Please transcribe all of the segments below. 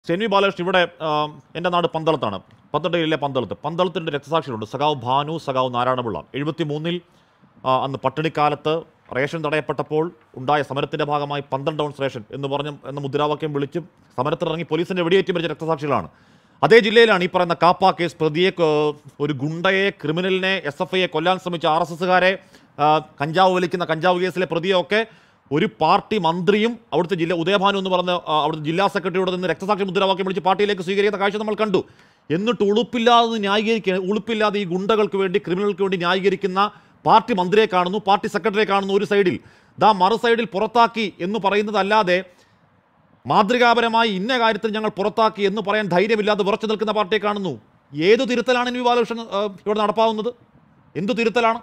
സെൻവി ബാലകൃഷ്ണൻ ഇവിടെ ആ, എൻ്റെ നാട് പന്തളത്താണ് പത്തനംതിട്ട ജില്ലയിലെ പന്തളത്ത് പന്തളത്തിൻ്റെ രക്തസാക്ഷികളുണ്ട് സഖാവ് ഭാനു സഖാവ് നാരായണപിള്ള എഴുപത്തി മൂന്നിൽ അന്ന് പട്ടിണിക്കാലത്ത് റേഷൻ തടയപ്പെട്ടപ്പോൾ ഉണ്ടായ സമരത്തിൻ്റെ ഭാഗമായി പന്ത്രണ്ട് ഔൺസ് റേഷൻ എന്ന് പറഞ്ഞ് എന്ന മുദ്രാവാക്യം വിളിച്ചും സമരത്തിലിറങ്ങി പോലീസിൻ്റെ വെടിയേറ്റ് മരിച്ച രക്തസാക്ഷികളാണ് അതേ ജില്ലയിലാണ് ഈ പറയുന്ന കാപ്പ കേസ് പ്രതിയെ കൊ- ഒരു ഗുണ്ടയെ ക്രിമിനലിനെ എസ് എഫ് ഐയെ കൊല്ലാൻ ശ്രമിച്ച ആർ എസ് എസുകാരെ കഞ്ചാവ് വലിക്കുന്ന കഞ്ചാവ് കേസിലെ പ്രതിയൊക്കെ ഒരു പാർട്ടി മന്ത്രിയും അവിടുത്തെ ജില്ല ഉദയഭാനു എന്ന് പറഞ്ഞ ആ, അവിടുത്തെ ജില്ലാ സെക്രട്ടറിയോട് നിന്ന് രക്തസാക്ഷി മുദ്രാവാക്യം വിളിച്ച് പാർട്ടിയിലേക്ക് സ്വീകരിക്കുന്ന കാഴ്ച നമ്മൾ കണ്ടു എന്നിട്ട് ഉളുപ്പില്ലാതെ ന്യായീകരിക്കുക ഉളുപ്പില്ലാതെ ഈ ഗുണ്ടകൾക്ക് വേണ്ടി ക്രിമിനലുകൾക്ക് വേണ്ടി ന്യായീകരിക്കുന്ന പാർട്ടി മന്ത്രിയെ കാണുന്നു പാർട്ടി സെക്രട്ടറിയെ കാണുന്നു ഒരു സൈഡിൽ ദാ മറു സൈഡിൽ പുറത്താക്കി എന്ന് പറയുന്നതല്ലാതെ മാതൃകാപരമായി ഇന്ന കാര്യത്തിൽ ഞങ്ങൾ പുറത്താക്കി എന്ന് പറയാൻ ധൈര്യമില്ലാതെ ഉറച്ചു നിൽക്കുന്ന പാർട്ടിയെ കാണുന്നു ഏതു തിരുത്തലാണ് എൻ വി ബാലകൃഷ്ണൻ ആ, ഇവിടെ നടപ്പാവുന്നത് എന്തു തിരുത്തലാണ്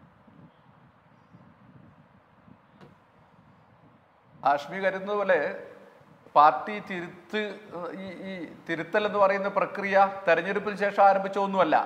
ആഷ്മി കരുതുന്നത് പോലെ പാർട്ടി തിരുത്ത് ഈ ഈ തിരുത്തൽ എന്ന് പറയുന്ന പ്രക്രിയ തെരഞ്ഞെടുപ്പിന് ശേഷം ആരംഭിച്ച ഒന്നുമല്ല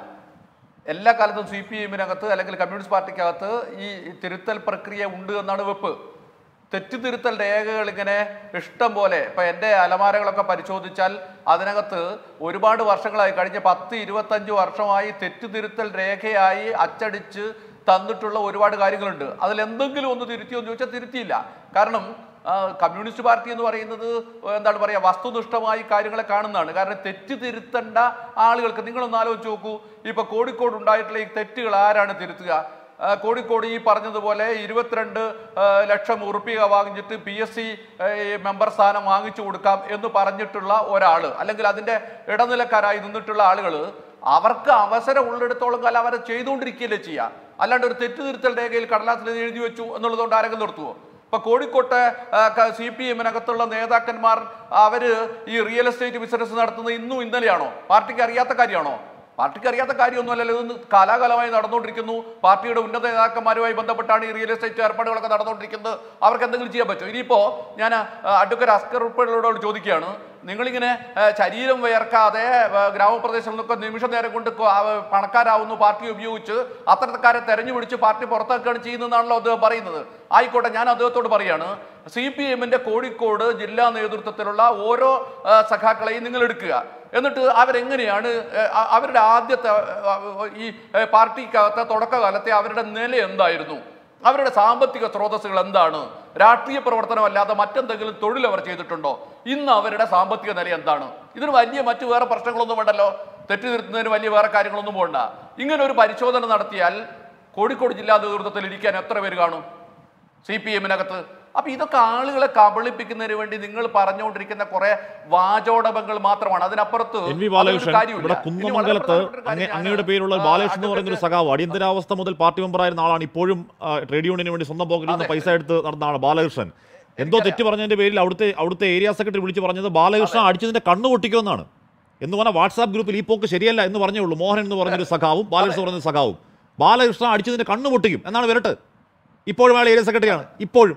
എല്ലാ കാലത്തും സി പി എമ്മിനകത്ത് അല്ലെങ്കിൽ കമ്മ്യൂണിസ്റ്റ് പാർട്ടിക്കകത്ത് ഈ തിരുത്തൽ പ്രക്രിയ ഉണ്ട് എന്നാണ് വെപ്പ് തെറ്റുതിരുത്തൽ രേഖകൾ ഇങ്ങനെ ഇഷ്ടം പോലെ ഇപ്പൊ എൻ്റെ അലമാരകളൊക്കെ പരിശോധിച്ചാൽ അതിനകത്ത് ഒരുപാട് വർഷങ്ങളായി കഴിഞ്ഞ പത്ത് ഇരുപത്തഞ്ച് വർഷമായി തെറ്റുതിരുത്തൽ രേഖയായി അച്ചടിച്ച് തന്നിട്ടുള്ള ഒരുപാട് കാര്യങ്ങളുണ്ട് അതിൽ എന്തെങ്കിലും ഒന്ന് തിരുത്തിയോ എന്ന് ചോദിച്ചാൽ തിരുത്തിയില്ല കാരണം ആ, കമ്മ്യൂണിസ്റ്റ് പാർട്ടി എന്ന് പറയുന്നത് എന്താണ് പറയുക വസ്തുനിഷ്ഠമായി കാര്യങ്ങളെ കാണുന്നതാണ് കാരണം തെറ്റ് തിരുത്തേണ്ട ആളുകൾക്ക് നിങ്ങളൊന്ന് ആലോചിച്ച് നോക്കൂ ഇപ്പൊ കോഴിക്കോട് ഉണ്ടായിട്ടുള്ള ഈ തെറ്റുകൾ ആരാണ് തിരുത്തുക ആ, കോഴിക്കോട് ഈ പറഞ്ഞതുപോലെ ഇരുപത്തിരണ്ട് ആ, ലക്ഷം ഉറുപ്പിക വാങ്ങിച്ചിട്ട് പി എസ് സി മെമ്പർ സ്ഥാനം വാങ്ങിച്ചു കൊടുക്കാം എന്ന് പറഞ്ഞിട്ടുള്ള ഒരാൾ അല്ലെങ്കിൽ അതിന്റെ ഇടനിലക്കാരായി നിന്നിട്ടുള്ള ആളുകൾ അവർക്ക് അവസരം ഉള്ളിടത്തോളം കാലം അവരെ ചെയ്തുകൊണ്ടിരിക്കുകയല്ലേ ചെയ്യുക അല്ലാണ്ട് ഒരു തെറ്റുതിരുത്തൽ രേഖയിൽ കടലാസിൽ ഇത് എഴുതി വെച്ചു എന്നുള്ളതുകൊണ്ട് ആരെങ്കിലും നിർത്തുവോ ഇപ്പൊ കോഴിക്കോട്ടെ സി പി എമ്മിനകത്തുള്ള നേതാക്കന്മാർ അവര് ഈ റിയൽ എസ്റ്റേറ്റ് ബിസിനസ് നടത്തുന്നത് ഇന്നും ഇന്നലെയാണോ പാർട്ടിക്ക് അറിയാത്ത കാര്യമാണോ പാർട്ടിക്ക് അറിയാത്ത കാര്യമൊന്നുമല്ലല്ലോ ഇതൊന്ന് കാലാകാലമായി നടന്നുകൊണ്ടിരിക്കുന്നു പാർട്ടിയുടെ ഉന്നത നേതാക്കന്മാരുമായി ബന്ധപ്പെട്ടാണ് ഈ റിയൽ എസ്റ്റേറ്റ് ഏർപ്പാടുകളൊക്കെ നടന്നുകൊണ്ടിരിക്കുന്നത് അവർക്ക് എന്തെങ്കിലും ചെയ്യാൻ പറ്റുമോ ഇനിയിപ്പോ ഞാൻ അഡ്വക്കേറ്റ് അസ്കർ ഉൾപ്പെടെയുള്ളവരോട് ചോദിക്കുകയാണ് നിങ്ങളിങ്ങനെ ആ, ശരീരം വിയർക്കാതെ ആ, ഗ്രാമപ്രദേശങ്ങളിൽ നിന്നൊക്കെ നിമിഷ നേരം കൊണ്ട് കൊ- ആ, പണക്കാരാവുന്നു പാർട്ടി ഉപയോഗിച്ച് അത്തരക്കാരെ തെരഞ്ഞു പിടിച്ച് പാർട്ടി പുറത്താക്കുകയാണ് ചെയ്യുന്നതെന്നാണല്ലോ അദ്ദേഹം പറയുന്നത് ആയിക്കോട്ടെ ഞാൻ അദ്ദേഹത്തോട് പറയാണ് സി പി എമ്മിന്റെ കോഴിക്കോട് ജില്ലാ നേതൃത്വത്തിലുള്ള ഓരോ ആ, സഖാക്കളെയും നിങ്ങൾ എടുക്കുക എന്നിട്ട് അവരെങ്ങനെയാണ് ഏ, അ- അവരുടെ ആദ്യത്തെ ആ, ഈ ഏ, പാർട്ടിക്കകത്തെ തുടക്കകാലത്തെ അവരുടെ നില എന്തായിരുന്നു അവരുടെ സാമ്പത്തിക സ്രോതസ്സുകൾ എന്താണ് രാഷ്ട്രീയ പ്രവർത്തനമല്ലാതെ മറ്റെന്തെങ്കിലും തൊഴിൽ അവർ ചെയ്തിട്ടുണ്ടോ ഇന്ന് അവരുടെ സാമ്പത്തിക നില എന്താണ് ഇതിന് വലിയ മറ്റു വേറെ പ്രശ്നങ്ങളൊന്നും വേണ്ടല്ലോ തെറ്റ് തിരുത്തുന്നതിന് വലിയ വേറെ കാര്യങ്ങളൊന്നും പോകണ്ട ഇങ്ങനെ ഒരു പരിശോധന നടത്തിയാൽ കോഴിക്കോട് ജില്ലാ നേതൃത്വത്തിൽ ഇരിക്കാൻ എത്ര പേര് കാണും സി പി എമ്മിനകത്ത് അപ്പൊ ഇതൊക്കെ ആളുകളെ കബളിപ്പിക്കുന്നതിന് വേണ്ടി നിങ്ങൾ പറഞ്ഞുകൊണ്ടിരിക്കുന്ന കുറെ വാചോടപങ്ങൾ മാത്രമാണ് അതിനപ്പുറത്ത് എൻ വി അതൊരു ബാലകൃഷ്ണൻ കാര്യമില്ല. ഇവിടെ ഇനി വളരെ കുന്നമംഗലത്ത് പ്രധാനപ്പെട്ട ഒരു അങ്ങേ കാര്യം അങ്ങയുടെ ഞാൻ, പേരുള്ള ആ, ബാലകൃഷ്ണൻ എന്ന് പറയുന്ന ഒരു അഡ്വക്കേറ്റ് സഖാവ് അടിയന്തരാവസ്ഥ മുതൽ പാർട്ടി മെമ്പറായിരുന്ന ആളാണ് ഇപ്പോഴും ആ, ട്രേഡ് യൂണിയന് വേണ്ടി സ്വന്തം പോക്കറ്റിൽ നിന്ന് അതെ. പൈസ എടുത്ത് നടന്ന ആള് ബാലകൃഷ്ണൻ എന്തോ തെറ്റ് പറഞ്ഞതിന്റെ പേരിൽ അവിടുത്തെ അവിടുത്തെ ഏരിയ സെക്രട്ടറി വിളിച്ച് പറഞ്ഞത് ബാലകൃഷ്ണൻ അടിച്ചതിന്റെ കണ്ണ് പൊട്ടിക്കുമെന്നാണ് എന്ന് പറഞ്ഞാൽ വാട്സാപ്പ് ഗ്രൂപ്പിൽ ഈ പോക്ക് ശരിയല്ല എന്ന് പറഞ്ഞേ ഉള്ളൂ മോഹൻ എന്ന് പറഞ്ഞൊരു സഖാവും ബാലകൃഷ്ണൻ പറഞ്ഞ സഖാവും ബാലകൃഷ്ണൻ അടിച്ചതിന്റെ കണ്ണ് പൊട്ടിക്കും എന്നാണ് വരട്ട് ഇപ്പോഴും അയാൾ ഏരിയ സെക്രട്ടറിയാണ് ഇപ്പോഴും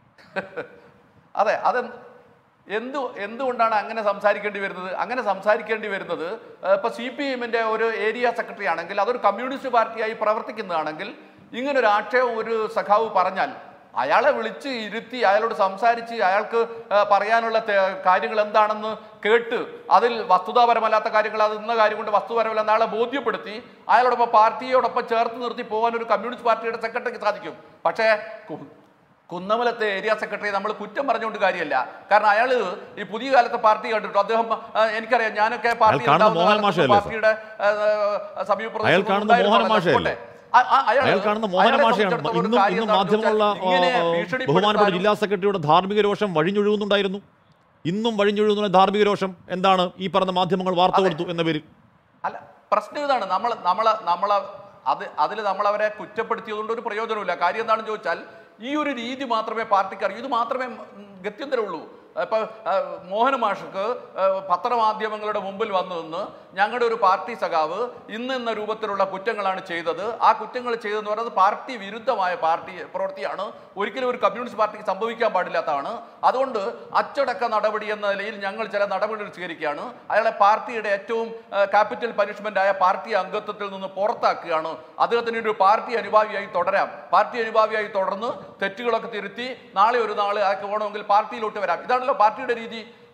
അതെ അത് എന്തു എന്തുകൊണ്ടാണ് അങ്ങനെ സംസാരിക്കേണ്ടി വരുന്നത് അങ്ങനെ സംസാരിക്കേണ്ടി വരുന്നത് ഏഹ്, ഇപ്പൊ സി പി എമ്മിന്റെ ഒരു ഏരിയ സെക്രട്ടറി ആണെങ്കിൽ അതൊരു കമ്മ്യൂണിസ്റ്റ് പാർട്ടിയായി പ്രവർത്തിക്കുന്നതാണെങ്കിൽ ഇങ്ങനെ ഒരു ആക്ഷേപം ഒരു സഖാവ് പറഞ്ഞാൽ അയാളെ വിളിച്ച് ഇരുത്തി അയാളോട് സംസാരിച്ച് അയാൾക്ക് ഏഹ്, പറയാനുള്ള തെ- കാര്യങ്ങൾ എന്താണെന്ന് കേട്ട് അതിൽ വസ്തുതാപരമല്ലാത്ത കാര്യങ്ങൾ അത് ഇന്ന കാര്യം കൊണ്ട് വസ്തുപരമല്ല അയാളെ ബോധ്യപ്പെടുത്തി അയാളോടൊപ്പം പാർട്ടിയോടൊപ്പം ചേർത്ത് നിർത്തി പോകാൻ ഒരു കമ്മ്യൂണിസ്റ്റ് പാർട്ടിയുടെ സെക്രട്ടറിക്ക് സാധിക്കും പക്ഷേ കു- കുന്നമലത്തെ ഏരിയ സെക്രട്ടറി നമ്മൾ കുറ്റം പറഞ്ഞുകൊണ്ട് കാര്യമല്ല കാരണം അയാൾ ഈ പുതിയ കാലത്തെ പാർട്ടി കണ്ടിട്ടു അദ്ദേഹം ആ, എനിക്കറിയാം ഞാനൊക്കെ പാർട്ടി അയാൾ കാണുന്ന ഉണ്ടാവുന്ന മോഹൻ കാലത്ത് മാഷയല്ലേ, സർ? പാർട്ടിയുടെ ആ, സമീപപ്രദേശത്ത് അയാൾ കാണുന്ന ഉണ്ടായിരുന്ന മോഹൻ മാഷയല്ലേ? ആളാണ്. ആ- ആ- അയാള് അയാൾ കാണുന്ന മോഹന അയാളെ മാഷയാണ് സംബന്ധിച്ചിടത്തോളം ഒരു ഇന്നും കാര്യം ഇന്നും എന്താണെന്ന് മാധ്യമമുള്ള വെച്ചാൽ ഇങ്ങനെ ആ, ഭീഷണിപ്പെടുത്താനും ബഹുമാനപ്പെട്ട ജില്ലാ സെക്രട്ടറിയുടെ ധാർമ്മിക രോഷം വഴിഞ്ഞൊഴുകുന്നുണ്ടായിരുന്നു ഇന്നും വഴിഞ്ഞൊഴുകുന്ന ധാർമ്മിക രോഷം എന്താണ് ഈ പറഞ്ഞ മാധ്യമങ്ങൾ വാർത്ത കൊടുത്തു എന്ന പേരിൽ അല്ല പ്രശ്നം ഇതാണ് നമ്മൾ നമ്മളെ നമ്മളെ അത് അതിൽ നമ്മൾ അവരെ കുറ്റപ്പെടുത്തിയതുകൊണ്ട് ഒരു പ്രയോജനമില്ല കാര്യം എന്താണെന്ന് ചോദിച്ചാൽ ഈ ഒരു രീതി മാത്രമേ പാർട്ടിക്ക് അറിയൂ ഇത് മാത്രമേ ഉം, ഗത്യന്തരമുള്ളൂ ഇപ്പൊ ആ, മോഹൻ മാഷക്ക് ആ, പത്രമാധ്യമങ്ങളുടെ മുമ്പിൽ വന്നു നിന്ന് ഞങ്ങളുടെ ഒരു പാർട്ടി സഖാവ് ഇന്ന് എന്ന രൂപത്തിലുള്ള കുറ്റങ്ങളാണ് ചെയ്തത് ആ കുറ്റങ്ങൾ ചെയ്തതെന്ന് പറയുന്നത് പാർട്ടി വിരുദ്ധമായ പാർട്ടി പ്രവൃത്തിയാണ് ഒരിക്കലും ഒരു കമ്മ്യൂണിസ്റ്റ് പാർട്ടിക്ക് സംഭവിക്കാൻ പാടില്ലാത്തതാണ് അതുകൊണ്ട് അച്ചടക്ക നടപടി എന്ന നിലയിൽ ഞങ്ങൾ ചില നടപടികൾ സ്വീകരിക്കുകയാണ് അയാളെ പാർട്ടിയുടെ ഏറ്റവും ക്യാപിറ്റൽ പനിഷ്മെന്റ് ആയ പാർട്ടി അംഗത്വത്തിൽ നിന്ന് പുറത്താക്കുകയാണ് അദ്ദേഹത്തിന് ഒരു പാർട്ടി അനുഭാവിയായി തുടരാം പാർട്ടി അനുഭാവിയായി തുടർന്ന് തെറ്റുകളൊക്കെ തിരുത്തി നാളെ ഒരു നാൾ അയാൾക്ക് വേണമെങ്കിൽ പാർട്ടിയിലോട്ട് വരാം ഇതാണല്ലോ പാർട്ടിയുടെ രീതി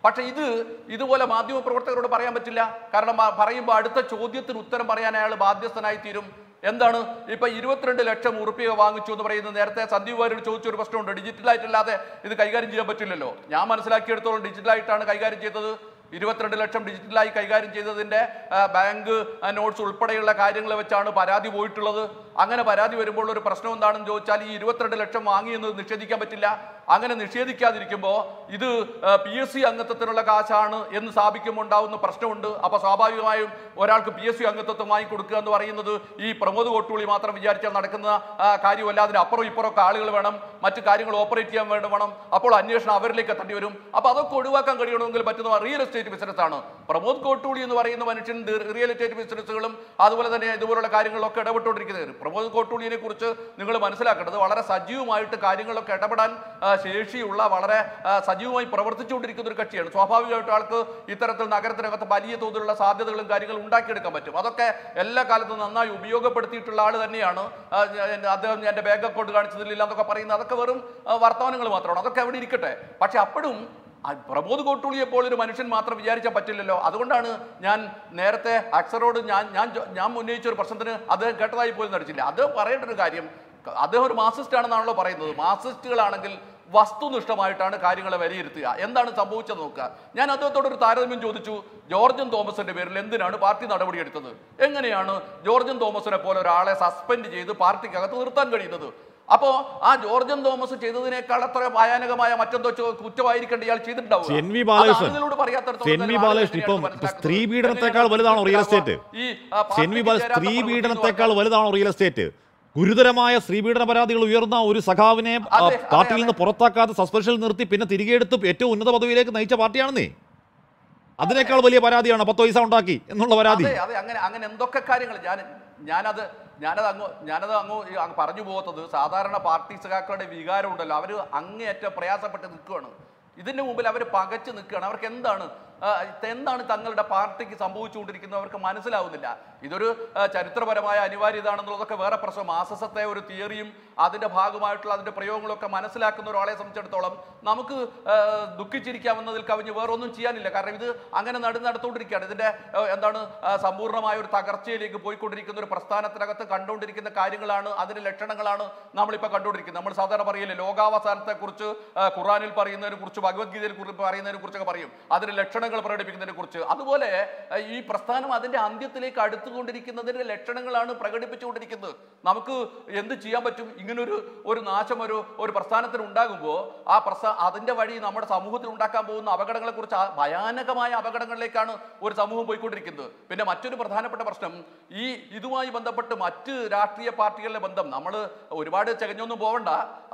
പക്ഷെ ഇത് ഇതുപോലെ മാധ്യമ പ്രവർത്തകരോട് പറയാൻ പറ്റില്ല കാരണം ആ പറയുമ്പോൾ അടുത്ത ചോദ്യത്തിന് ഉത്തരം പറയാൻ അയാൾ ബാധ്യസ്ഥനായി തീരും എന്താണ് ഇപ്പൊ ഇരുപത്തിരണ്ട് ലക്ഷം ഉറുപ്പിക വാങ്ങിച്ചു എന്ന് പറയുന്നത് നേരത്തെ സന്ദീപ് വാര്യരോട് ചോദിച്ച ഒരു പ്രശ്നമുണ്ട് ഡിജിറ്റലായിട്ടല്ലാതെ ഇത് കൈകാര്യം ചെയ്യാൻ പറ്റില്ലല്ലോ ഞാൻ മനസ്സിലാക്കിയെടുത്തോളം ഡിജിറ്റലായിട്ടാണ് കൈകാര്യം ചെയ്തത് ഇരുപത്തിരണ്ട് ലക്ഷം ഡിജിറ്റലായി കൈകാര്യം ചെയ്തതിന്റെ ആ, ബാങ്ക് ആ, നോട്ട്സ് ഉൾപ്പെടെയുള്ള കാര്യങ്ങൾ വെച്ചാണ് പരാതി പോയിട്ടുള്ളത് അങ്ങനെ പരാതി വരുമ്പോൾ ഒരു പ്രശ്നം എന്താണെന്ന് ചോദിച്ചാൽ ഈ ഇരുപത്തിരണ്ട് ലക്ഷം വാങ്ങിയെന്നത് നിഷേധിക്കാൻ പറ്റില്ല അങ്ങനെ നിഷേധിക്കാതിരിക്കുമ്പോൾ ഇത് പി എസ് സി അംഗത്വത്തിനുള്ള കാശാണ് എന്ന് സ്ഥാപിക്കുമ്പോൾ ഉണ്ടാവുന്ന പ്രശ്നമുണ്ട് അപ്പൊ സ്വാഭാവികമായും ഒരാൾക്ക് പി എസ് സി അംഗത്വം വാങ്ങിക്കൊടുക്കുക എന്ന് പറയുന്നത് ഈ പ്രമോദ് കോട്ടൂളി മാത്രം വിചാരിച്ചാൽ നടക്കുന്ന ആ, കാര്യമല്ല അതിന് അപ്പുറം ഇപ്പുറം ഒക്കെ ആളുകൾ വേണം മറ്റു കാര്യങ്ങൾ ഓപ്പറേറ്റ് ചെയ്യാൻ വേണ്ടി വേണം അപ്പോൾ അന്വേഷണം അവരിലേക്ക് എത്തേണ്ടി വരും അപ്പൊ അതൊക്കെ ഒഴിവാക്കാൻ കഴിയണമെങ്കിൽ പറ്റുന്ന റിയൽ എസ്റ്റേറ്റ് ബിസിനസ് ആണ് പ്രമോദ് കോട്ടൂളി എന്ന് പറയുന്ന മനുഷ്യൻ ദി- റിയൽ എസ്റ്റേറ്റ് ബിസിനസ്സുകളും അതുപോലെ തന്നെ ഇതുപോലുള്ള കാര്യങ്ങളിലൊക്കെ ഇടപെട്ടുകൊണ്ടിരിക്കുന്നത് പ്രമോദ് കോട്ടൂളിയെ കുറിച്ച് നിങ്ങൾ മനസ്സിലാക്കേണ്ടത് വളരെ സജീവമായിട്ട് കാര്യങ്ങളിലൊക്കെ ഇടപെടാൻ ആ, ശേഷിയുള്ള വളരെ ആ, സജീവമായി പ്രവർത്തിച്ചുകൊണ്ടിരിക്കുന്ന ഒരു കക്ഷിയാണ് സ്വാഭാവികമായിട്ടും ആൾക്ക് ഇത്തരത്തിൽ നഗരത്തിനകത്ത് വലിയ തോതിലുള്ള സാധ്യതകളും കാര്യങ്ങളും ഉണ്ടാക്കിയെടുക്കാൻ പറ്റും അതൊക്കെ എല്ലാ കാലത്തും നന്നായി ഉപയോഗപ്പെടുത്തിയിട്ടുള്ള ആൾ തന്നെയാണ് ആ, ഞാൻ- അദ്ദേഹം എൻ്റെ ബാങ്ക് അക്കൗണ്ട് കാണിച്ചതിലില്ല എന്നൊക്കെ പറയുന്നത് അതൊക്കെ വെറും ആ, വർത്തമാനങ്ങൾ മാത്രമാണ് അതൊക്കെ അവിടെ ഇരിക്കട്ടെ പക്ഷെ അപ്പോഴും ആ പ്രമോദ് കോട്ടൂളിയെ പോലെ ഒരു മനുഷ്യൻ മാത്രം വിചാരിച്ചാൽ പറ്റില്ലല്ലോ അതുകൊണ്ടാണ് ഞാൻ നേരത്തെ അക്സറോട് ഞാൻ ഞാൻ ജോ- ഞാൻ ഉന്നയിച്ച ഒരു പ്രശ്നത്തിന് അദ്ദേഹം കേട്ടതായി പോലും നടിച്ചില്ല അദ്ദേഹം പറയേണ്ട ഒരു കാര്യം ക- അദ്ദേഹം ഒരു മാർസിസ്റ്റ് ആണെന്നാണല്ലോ പറയുന്നത് മാർസിസ്റ്റുകളാണെങ്കിൽ വസ്തുനിഷ്ഠമായിട്ടാണ് കാര്യങ്ങളെ വിലയിരുത്തുക എന്താണ് സംഭവിച്ചത് നോക്കുക ഞാൻ അദ്ദേഹത്തോട് ഒരു താരതമ്യം ചോദിച്ചു ജോർജൻ തോമസിന്റെ പേരിൽ എന്തിനാണ് പാർട്ടി നടപടിയെടുത്തത് എങ്ങനെയാണ് ജോർജൻ തോമസിനെ പോലെ ഒരാളെ സസ്പെൻഡ് ചെയ്ത് പാർട്ടിക്കകത്ത് നിർത്താൻ കഴിയുന്നത് അപ്പോ ആ ജോർജൻ തോമസ് ചെയ്തതിനേക്കാൾ അത്ര ഭയാനകമായ മറ്റെന്തോ ചോ- കുറ്റമായിരിക്കേണ്ട ഇയാൾ ചെയ്തിട്ടുണ്ടാവുക എൻ വി ബാലകൃഷ്ണൻ. അത് ആളുകളോട് പറയാത്തടത്തോളം എൻ വി ആളുകൾ ബാലകൃഷ്ണൻ ഇപ്പം എങ്ങനെയാണ് മനസ്സിലാക്കുന്നത്? സ്ത്രീ പീഡനത്തെക്കാൾ വലുതാണോ റിയൽ എസ്റ്റേറ്റ് ഈ ആ, എൻ വി ബാല പാർട്ടിക്ക് ചേരാത്ത സ്ത്രീ പ്രവൃത്തി എന്ന് പീഡനത്തെക്കാൾ പറഞ്ഞാൽ വലുതാണോ റിയൽ എസ്റ്റേറ്റ് ഗുരുതരമായ സ്ത്രീ പീഡന പരാതികൾ ഉയർന്ന ഒരു സഖാവിനെ ആ, അതെ, പാർട്ടിയിൽ അതെ, നിന്ന് പുറത്താക്കാതെ സസ്പെൻഷനിൽ നിർത്തി പിന്നെ തിരികെ എടുത്ത് ഏറ്റവും ഉന്നത പദവിയിലേക്ക് നയിച്ച പാർട്ടിയാണെന്നേ അതിനേക്കാൾ വലിയ പരാതിയാണ് പത്ത് പൈസ ഉണ്ടാക്കി എന്നുള്ള പരാതി അതെ അതെ അങ്ങനെ അങ്ങനെ എന്തൊക്കെ കാര്യങ്ങൾ ഞാൻ ഞാനത് ഞാനത് അങ്ങ് ഞാനത് അങ്ങ് ഈ അങ്ങ് പറഞ്ഞു പോകത്തത് സാധാരണ പാർട്ടി സഖാക്കളുടെ വികാരം ഉണ്ടല്ലോ അവർ അങ്ങേയറ്റം പ്രയാസപ്പെട്ട് നിൽക്കുകയാണ് ഇതിന്റെ മുമ്പിൽ അവർ പകച്ചു നിൽക്കുകയാണ് അവർക്ക് എന്താണ് ആ, എന്താണ് തങ്ങളുടെ പാർട്ടിക്ക് സംഭവിച്ചുകൊണ്ടിരിക്കുന്നത് അവർക്ക് മനസ്സിലാവുന്നില്ല ഇതൊരു ആ, ചരിത്രപരമായ അനിവാര്യതാണെന്നുള്ളതൊക്കെ വേറെ പ്രശ്നം ആസസത്തെ ഒരു തിയറിയും അതിന്റെ ഭാഗമായിട്ടുള്ള അതിന്റെ പ്രയോഗങ്ങളൊക്കെ മനസ്സിലാക്കുന്ന ഒരാളെ സംബന്ധിച്ചിടത്തോളം നമുക്ക് ആ, ദുഃഖിച്ചിരിക്കാവുന്നതിൽ കവിഞ്ഞ് വേറെ ഒന്നും ചെയ്യാനില്ല കാരണം ഇത് അങ്ങനെ നട നടത്തുകൊണ്ടിരിക്കുകയാണ് ഇതിന്റെ ആ, എന്താണ് ആ, സമ്പൂർണ്ണമായ ഒരു തകർച്ചയിലേക്ക് പോയിക്കൊണ്ടിരിക്കുന്ന ഒരു പ്രസ്ഥാനത്തിനകത്ത് കണ്ടുകൊണ്ടിരിക്കുന്ന കാര്യങ്ങളാണ് അതിന്റെ ലക്ഷണങ്ങളാണ് നമ്മളിപ്പോൾ കണ്ടുകൊണ്ടിരിക്കുന്നത് നമ്മൾ സാധാരണ പറയില്ലേ ലോകാവസാനത്തെ കുറിച്ച് ഖുറാനിൽ പറയുന്നതിനെ കുറിച്ച് ഭഗവത്ഗീതയിൽ കുറിച്ച് പറയുന്നതിനെ കുറിച്ചൊക്കെ പറയും അതിന്റെ ലക്ഷണങ്ങൾ പ്രകടിപ്പിക്കുന്നതിനെ കുറിച്ച് അതുപോലെ ആ, ഈ പ്രസ്ഥാനം അതിന്റെ അന്ത്യത്തിലേക്ക് അടുത്തുകൊണ്ടിരിക്കുന്നതിന്റെ ലക്ഷണങ്ങളാണ് പ്രകടിപ്പിച്ചുകൊണ്ടിരിക്കുന്നത് നമുക്ക് എന്ത് ചെയ്യാൻ പറ്റും ഇങ്ങനൊരു ഒരു നാശം ഒരു ഒരു പ്രസ്ഥാനത്തിന് ഉണ്ടാകുമ്പോൾ ആ പ്രസ്ഥാ അതിന്റെ വഴി നമ്മുടെ സമൂഹത്തിൽ ഉണ്ടാക്കാൻ പോകുന്ന അപകടങ്ങളെ കുറിച്ച് ഭയാനകമായ അപകടങ്ങളിലേക്കാണ് ഒരു സമൂഹം പോയിക്കൊണ്ടിരിക്കുന്നത് പിന്നെ മറ്റൊരു പ്രധാനപ്പെട്ട പ്രശ്നം ഈ ഇതുമായി ബന്ധപ്പെട്ട് മറ്റ് രാഷ്ട്രീയ പാർട്ടികളുടെ ബന്ധം നമ്മൾ ഒരുപാട് ചകഞ്ഞൊന്നും പോവണ്ട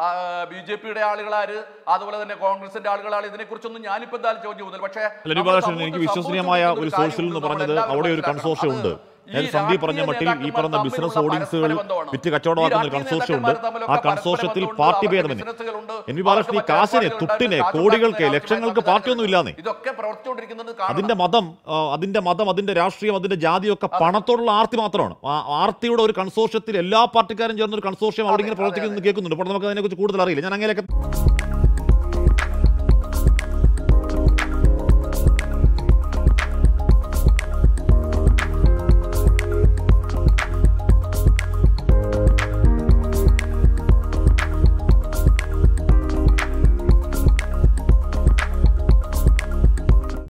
ബി ജെ പിയുടെ ആളുകളാര് അതുപോലെ തന്നെ കോൺഗ്രസിന്റെ ആളുകളാണ് ഇതിനെക്കുറിച്ചൊന്നും ഞാനിപ്പോ എന്തായാലും ചോദ്യം ചെയ്യുന്നില്ല പക്ഷേ അല്ല നമ്മുടെ ബാലകൃഷ്ണൻ സമൂഹത്തിൽ എനിക്ക് വിശ്വസനീയമായ ഒരു സംഭവിച്ചുകൊണ്ടിരിക്കുന്ന സോഴ്സിൽ നിന്ന് കാര്യമുണ്ട് പറഞ്ഞത് നമ്മളെല്ലാവരും അവിടെ ഒരു മനസ്സിലാക്കണം. കൺസോർഷ്യം ഉണ്ട് അത് ഈ അതായത് സന്ദീപ് പറഞ്ഞ രാഷ്ട്രീയ മട്ടിൽ ഈ നേതാക്കന്മാർ പറഞ്ഞ ബിസിനസ് തമ്മിലുള്ള ഹോർഡിങ്സുകൾ പരസ്പര ബന്ധമാണ്. വിറ്റ് കച്ചവടമാക്കുന്ന ഒരു ഈ രാഷ്ട്രീയ കൺസോർഷ്യം ഉണ്ട് നേതാക്കന്മാർ ആ തമ്മിലൊക്കെ കൺസോർഷ്യത്തിൽ പരസ്പര പാർട്ടി ബന്ധമുണ്ട്, ഭേദമന്യേ ബിസിനസ്സുകളുണ്ട്. എൻ വി ബാലകൃഷ്ണൻ ഈ അവർക്ക് കാശിന് മറ്റേ തുട്ടിന് കാശ് കോടികൾക്ക് ഉണ്ടാക്കുന്ന ലക്ഷങ്ങൾക്ക് ആവശ്യമായ പാർട്ടിയൊന്നും ഇല്ലാന്നേ ഇതൊക്കെ പ്രവർത്തിച്ചുകൊണ്ടിരിക്കുന്നത് കാണണം. അതിന്റെ മതം ആ, അതിന്റെ മതം അതിന്റെ രാഷ്ട്രീയം അതിന്റെ ജാതിയൊക്കെ പണത്തോടുള്ള ആർത്തി മാത്രമാണ് ആ ആർത്തിയുടെ ഒരു കൺസോർഷ്യത്തിൽ എല്ലാ പാർട്ടിക്കാരും ചേർന്ന ഒരു കൺസോർഷ്യം അവിടെ ഇങ്ങനെ അതെ, പ്രവർത്തിക്കുന്നു കേൾക്കുന്നുണ്ട് അപ്പോൾ നമുക്ക് അതിനെക്കുറിച്ച് കൂടുതൽ അറിയില്ല ഞാൻ അങ്ങനെയൊക്കെ